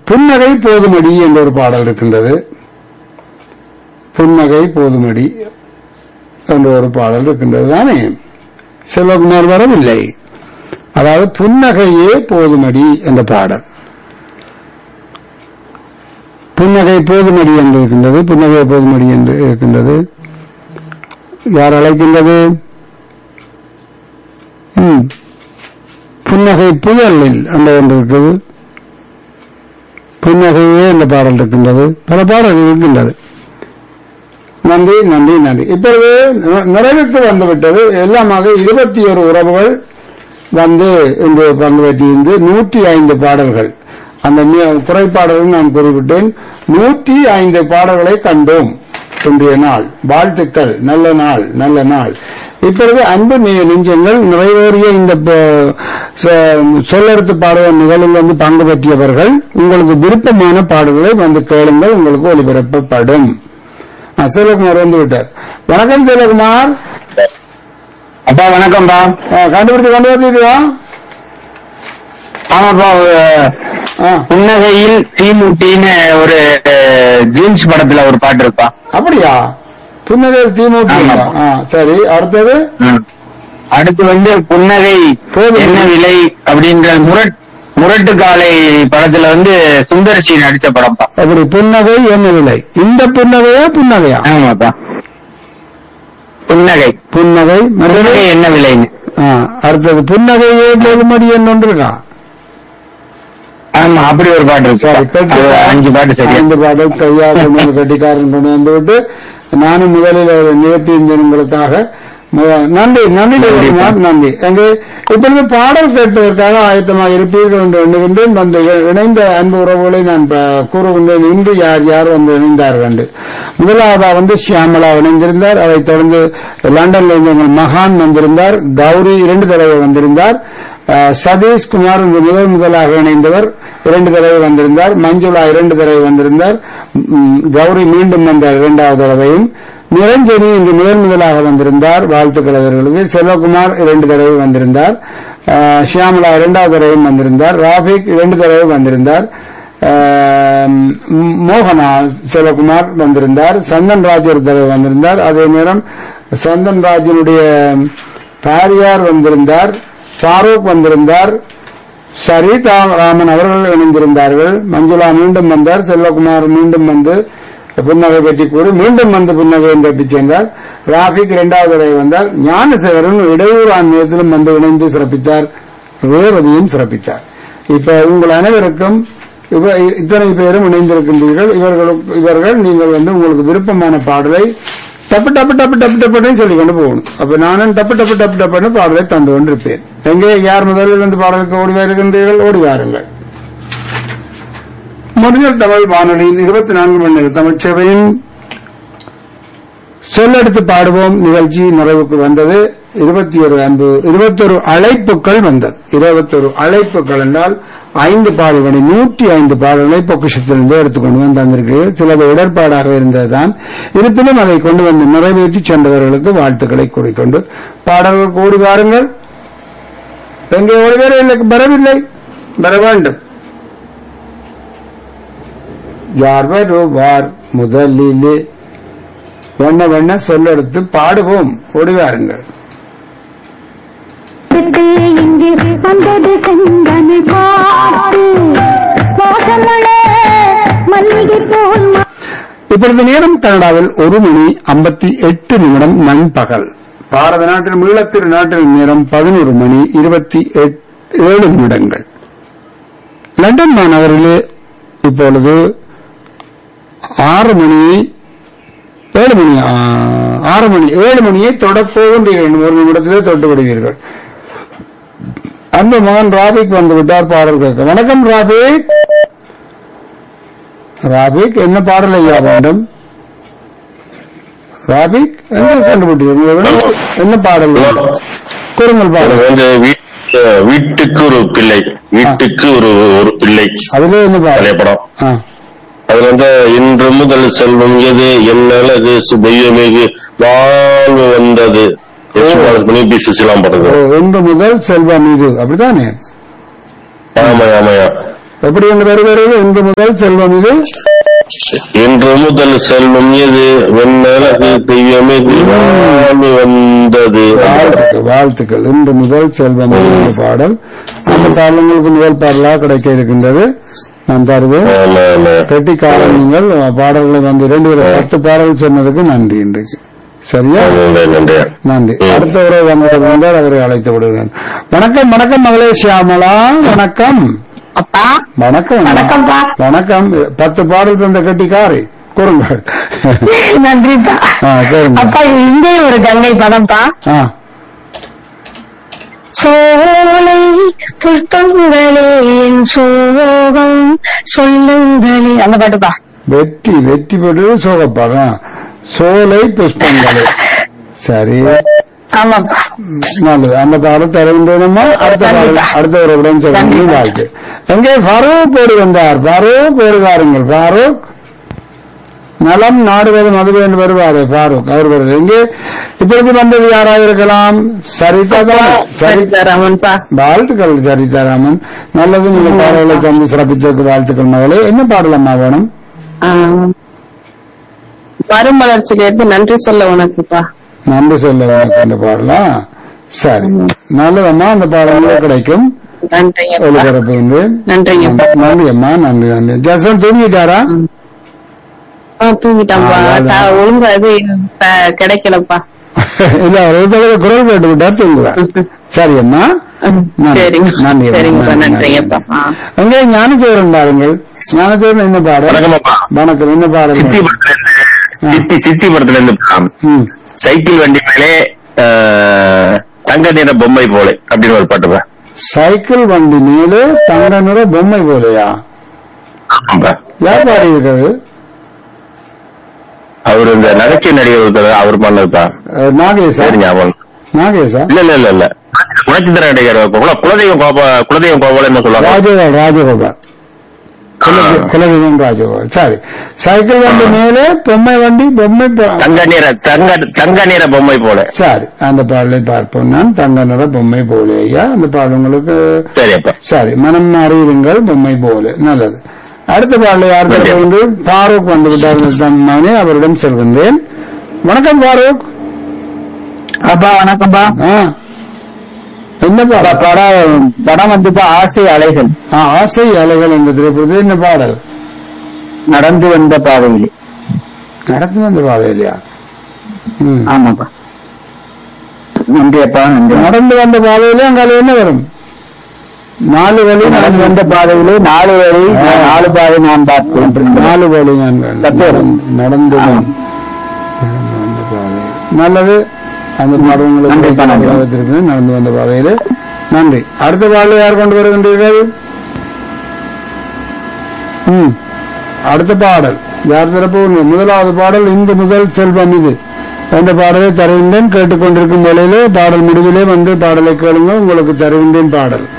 புன்னகை போதுமடி என்ற ஒரு பாடல் இருக்கின்றது புன்னகை போதுமடி என்ற ஒரு பாடல் இருக்கின்றது தானே செல்வகுமார் வரவில்லை அதாவது புன்னகையே போதுமடி என்ற பாடல் புன்னகை போதுமடி என்று இருக்கின்றது புன்னகை போதுமடி என்று இருக்கின்றது யார் அழைக்கின்றது ம். புன்னகை புயலில் அந்த ஒன்று இருக்குது புன்னகையே என்ற பாடல் இருக்கின்றது பல பாடல்கள் இருக்கின்றது நன்றி நன்றி நன்றி இப்பொழுது நி- நிறைவுக்கு வந்துவிட்டது எல்லாமாக இருபத்தி ஒரு உறவுகள் வந்து இன்று பங்கு பெற்றிருந்து நூற்றி ஐந்து பாடல்கள் அந்த நி- குறைபாடலும் நான் குறிப்பிட்டேன் நூற்றி ஐந்து பாடல்களை கண்டோம் இன்றைய நாள் வாழ்த்துக்கள் நல்ல நாள் நல்ல நாள் இப்பொழுது அன்பு நெ- நெஞ்சங்கள் நிறைவேறிய இந்த ப- ச- சொல்லெடுத்து பாடுவோம் நிகழ்வில் வந்து பங்கு பெற்றியவர்கள் உங்களுக்கு விருப்பமான பாடல்களை வந்து கேளுங்கள் உங்களுக்கு ஒளிபரப்பப்படும் ஆ, செல்வகுமார் வந்து விட்டார் வணக்கம் செல்வகுமார் அப்பா வணக்கம்ப்பா ஆ, கண்டுபிடிச்சு கொண்டு வந்துருக்கா ஆமாப்பா ஒரு புன்னகையில் தீமூட்டின்னு ஒரு ஜீன்ஸ் படத்துல ஒரு பாட்டு இருப்பா அப்படியா புன்னகை தீமூட்டி ஆமா. ஆ, சரி அடுத்தது ம். அடுத்து வந்து புன்னகை போதும். என்ன விலை அப்படின்ற முரட் முரட்டு காலை படத்துல வந்து சுந்தர்சி நடிச்ச படம்ப்பா அப்படி புன்னகை என்ன விலை இந்த புன்னகையா புன்னகையா ஆமாப்பா புன்னகை புன்னகை மறுபடி புன்னகை என்ன விலைன்னு ஆ, அடுத்தது புன்னகையே போகுமடி என்று ஒன்று இருக்கா ஆமா அப்படி ஒரு பாட்டு இருக்கு சரி கட்டி அது அஞ்சு பாட்டு சரியா ஐந்து பாட்டு கையா கொண்டு வந்து கட்டிக்காரன் கொண்டு வந்து விட்டு நானும் முதலில் அதை நிகழ்த்தியிருந்தேன் உங்களுக்காக மு- நன்றி நன்றி தேவகுமார் நன்றி எங்கே இப்பொழுது பாடல் கேட்பதற்காக ஆயத்தமாக இருப்பீர்கள் என்று எண்ணுகின்றேன் வந்து இ- இணைந்த அன்பு உறவுகளை நான் ப- கூறுகின்றேன் இன்று யார் யார் வந்து இணைந்தார்கள் என்று முதலாவதா வந்து ஷியாமலா இணைந்திருந்தார் அதைத் தொடர்ந்து லண்டன்ல இருந்து உங்கள் மகான் வந்திருந்தார் கௌரி இரண்டு தடவை வந்திருந்தார் அஹ், சதீஷ் குமார் இன்று முதல் முதலாக இணைந்தவர் இரண்டு தடவை வந்திருந்தார் மஞ்சுளா இரண்டு தடவை வந்திருந்தார் ம், கௌரி மீண்டும் வந்தார் இரண்டாவது தடவையும் நிரஞ்சனி இன்று முதல் முதலாக வந்திருந்தார் வாழ்த்துக்கள் அவர்களுக்கு செல்வகுமார் இரண்டு தடவை வந்திருந்தார் அஹ், ஷியாமலா இரண்டாவது தடவையும் வந்திருந்தார் ராபிக் இரண்டு தடவை வந்திருந்தார் அஹ், ம், மோகனா செல்வகுமார் வந்திருந்தார் சந்தன் ராஜ் ஒரு தடவை வந்திருந்தார் அதே நேரம் சந்தன் ராஜினுடைய பாரியார் வந்திருந்தார் ஃபாரூக் வந்திருந்தார் சரிதா ராமன் அவர்கள் இணைந்திருந்தார்கள் மஞ்சுளா மீண்டும் வந்தார் செல்வகுமார் மீண்டும் வந்து புன்னகை பற்றி கூறி மீண்டும் வந்து புன்னகையை கட்டி சென்றார் ராபிக் இரண்டாவது தடவை வந்தார் ஞானசேகரன் இடையூறான் நேரத்திலும் வந்து இணைந்து சிறப்பித்தார் ரேவதியும் சிறப்பித்தார் இப்ப உங்கள் அனைவருக்கும் இவ- இத்தனை பேரும் இணைந்திருக்கின்றீர்கள் இவர்களுக்கு இவர்கள் நீங்கள் வந்து உங்களுக்கு விருப்பமான பாடலை டப்பு டப்பு டப்பு டப்பு டப்புன்னு சொல்லிக் கொண்டு போகணும் அப்ப நானும் டப்பு டப்பு டப்பு டப்புன்னு பாடலை தந்து கொண்டிருப்பேன் எங்கே யார் முதலில் வந்து பாடலுக்கு ஓடி வருகின்றீர்கள் ஓடி வாருங்கள் முருகல் தமிழ் வானொலியின் இருபத்தி நான்கு மணி நேர தமிழ் சேவையின் சொல்லெடுத்து பாடுவோம் நிகழ்ச்சி நிறைவுக்கு வந்தது இருபத்தி ஒரு அன்பு இருபத்தொரு அழைப்புகள் வந்தது இருபத்தொரு அழைப்புகள் என்றால் ஐந்து பாடல்களை நூற்றி ஐந்து பாடல்களை பொக்கிஷத்திலிருந்து எடுத்துக்கொண்டு வந்து தந்திருக்கிறீர்கள் சிலது இடர்பாடாக இருந்ததுதான் இருப்பினும் அதை கொண்டு வந்து நிறைவேற்றி சென்றவர்களுக்கு வாழ்த்துக்களை கூறிக்கொண்டு பாடல்கள் கூடி வாருங்கள் எங்கே ஒரு பேர் எனக்கு வரவில்லை வர வேண்டும் யார் வருவார் முதலிலே வண்ண வண்ண சொல்லெடுத்து பாடுவோம் ஓடிவாருங்கள் விட்டு இங்கு வந்தது செந்தனை பார்த்து மோசமள மல்லிகை போல் ம- இப்பொழுது நேரம் கனடாவில் ஒரு மணி ஐம்பத்தி எட்டு நிமிடம் நண்பகல் பாரத நாட்டில் ஈழத்திரு நாட்டில் நேரம் பதினோரு மணி இருபத்தி ஏழு நிமிடங்கள் லண்டன் மாநகரிலே இப்பொழுது ஆறு மணி ஏழு மணி ஆ, ஆறு மணி ஏழு மணியை தொடப் போகின்றீர்கள் ஒரு நிமிடத்திலே தொட்டு விடுவீர்கள் அந்த மகன் ராபிக் வந்து விட்டார் பாடல் கேட்க வணக்கம் ராபிக் ராபிக் என்ன பாடல் ஐயா வேண்டும் ராபிக் என்ன கண்டுபிடிச்சீங்க என்ன பாடல் வேண்டும்? குறுங்கல் அது பாடல் வந்து வீட்டு வீட்டுக்கு ஒரு பிள்ளை வீட்டுக்கு ஒரு ஒரு பிள்ளை அதுல என்ன பழைய பாடல் படம் ஆ, அது வந்து இன்று முதல் செல்வம் எது என்னழகு சுபயமிகு வாழ்வு வந்தது பண்ணி பி சுசிலாம் ஓ, படுது ஒன்று முதல் செல்வம் இது அப்படித்தானே ஆமா ஆமாயா எப்படி என்று வருகிறது இன்று முதல் செல்வம் இது இன்று முதல் செல்வம் எது வெண்ணழகு தெய்வமெது வாழ்வு வந்தது வாழ்த்துக்கள் வாழ்த்துக்கள் இன்று முதல் செல்வம் இது என்ற பாடல் அந்த பாடல்களுக்கு முதல் பாடலாக கிடைக்க இருக்கின்றது நான் தருவேன் ஆமா ஆமா கெட்டிக்காரன் நீங்கள் பாடல்களை வந்து இரண்டு பேரும் பத்து பாடல் சொன்னதுக்கு நன்றி இன்றைக்கு சரியா நன்றி நன்றி நன்றி அடுத்த உறவு வந்தால் அவரை அழைத்து விடுகிறேன் வணக்கம் வணக்கம் மகளே சியாமலா வணக்கம் அப்பா வணக்கம் வணக்கம்ப்பா. வணக்கம் பத்து பாடல் தந்த கெட்டிக்காரி கூறுங்கள் நன்றிப்பா ஆ, கேளுங்க. அப்பா இங்கே ஒரு கங்கை படம்ப்பா ஆ சோலை புஷ்பங்களே என் சோகம் சொல்லுங்களே அந்த பாட்டுப்பா வெற்றி வெற்றி பெற்றது சோகப்பாடம் சோலை புஷ்பங்களே சரி ஆமாப்பா நல்லது அந்த பாடல் தருகின்றனமா அடுத்த பாடல் அடுத்த ஒரு உடன் சொல்லுங்க வாழ்க்கை எங்கே ஃபரூக் பேர் வந்தார் ஃபரூக் பேருகாருங்கள் ஃபரூக் நலம் நாடுவது மதுவை என்று வருவாரு ஃபாரூக் அவர் வருவார் எங்கே இப்பொழுது வந்தது யாராக இருக்கலாம் சரிதா தான் சரி சரிதாராமன்பா வாழ்த்துக்கள் சரிதாராமன் நல்லது நீங்க பாடல்களை தந்து சிறப்பித்ததுக்கு வாழ்த்துக்கள் மகளே என்ன பாடலம்மா வேணும் மறுமலர்ச்சியிலிருந்து நன்றி சொல்ல உனக்குப்பா நன்றி சொல்ல உனக்கு அந்த பாடலா சரி நல்லதம்மா அந்த பாடல்கள் கிடைக்கும் நன்றிங்கப்பா ஒளிபரப்புகின்றேன் நன்றிங்கப்பா நன்றி அம்மா நன்றி நன்றி ஜசன் தூங்கிட்டாரா ஆ, தூங்கிட்டான்ப்பா ஆ, வேலை. த- ஒழுங்கா இது த- கிடைக்கலப்பா இல்ல ஒரு தடவை குரல் கேட்டு விட்டா தூங்குவார் சரி அம்மா நன்றி. சரிங்க நன்றி அம்மா. சரிங்கப்பா நன்றி, நன்றிங்கப்பா நன்றி. ஆ. அங்கே ஞானச்சேரன் பாருங்கள் ஞானச்சேரன் என்ன பாடல் வணக்கம் அப்பா. வணக்கம் என்ன பாடல் சித்தி படத்துல இருந்து சித்தி சித்தி படத்துல இருந்து படம். ம். சைக்கிள் வண்டி மேலே ஆஹ், தங்க நிற பொம்மை போல அப்படின்னு ஒரு பாட்டுப்பா சைக்கிள் வண்டி மேலே தங்க நிற பொம்மை போலையா ஆமாப்பா யார் பாடி இருக்கிறது அவர் இந்த நகைச்சுவை நடிகர் ஒருத்தர் அவர் பண்ணதுப்பா அஹ், நாகேஷா சரி ஞாபகம் நாகேஷா இல்ல இல்ல இல்ல இல்ல குணச்சித்திர நடிகர் குல- குலதெய்வம் கோப குலதெய்வம் கோபால் என்ன சொல்லுவாங்க ராஜகோபால் ராஜகோபால் குலதெ- குலதெய்வம் ராஜகோபால் சரி சைக்கிள் வண்டி மேலே பொம்மை வண்டி பொம்மை பொ- தங்க நிற தங்க தங்க நிற பொம்மை போல சரி அந்த பாடலை பார்ப்போம் நான் தங்க நிற பொம்மை போலே ஐயா அந்த பாடல் உங்களுக்கு சரி அப்பா சரி மனம் மாறியுங்கள் பொம்மை போல நல்லது அடுத்த பாடலை யார் நன்றி. வந்து ஃபாரூக் வந்து விட்டார் தம்மானே அவரிடம் செல்கின்றேன் வணக்கம் ஃபாரூக் அப்பா வணக்கம்ப்பா ஆ. என்ன பாடல் படம் படம் வந்துப்பா ஆசை அலைகள் ஆ, ஆசை அலைகள் என்ற திரைப்படத்தில் என்ன பாடல் நடந்து வந்த பாதையில் நடந்து வந்த பாதை இல்லையா ம். ஆமாப்பா நன்றி அப்பா நன்றி நடந்து வந்த பாதையில அங்கால என்ன வரும் நாலு வழி நடந்து வந்த பாதையிலே நாலு வழி நாலு பாதை நான் பார்த்தேன் நாலு வழி நான் தப்பு வரும். நடந்து ஆமா. நடந்து வந்த பாதை நல்லது அந்த பாடங்களுக்கு நன்றி, நன்றி. வைத்திருக்கு நடந்து வந்த பாதையில நன்றி அடுத்த பாடல யார் கொண்டு வருகின்றீர்கள் ம் அடுத்த பாடல் யார் தரப்பு முதலாவது பாடல் இன்று முதல் செல்வம் இது என்ற பாடலை தருகின்றேன் கேட்டுக்கொண்டிருக்கும் வேளையிலே பாடல் முடிவிலே வந்து பாடலை கேளுங்க உங்களுக்கு தருகின்றேன் பாடல்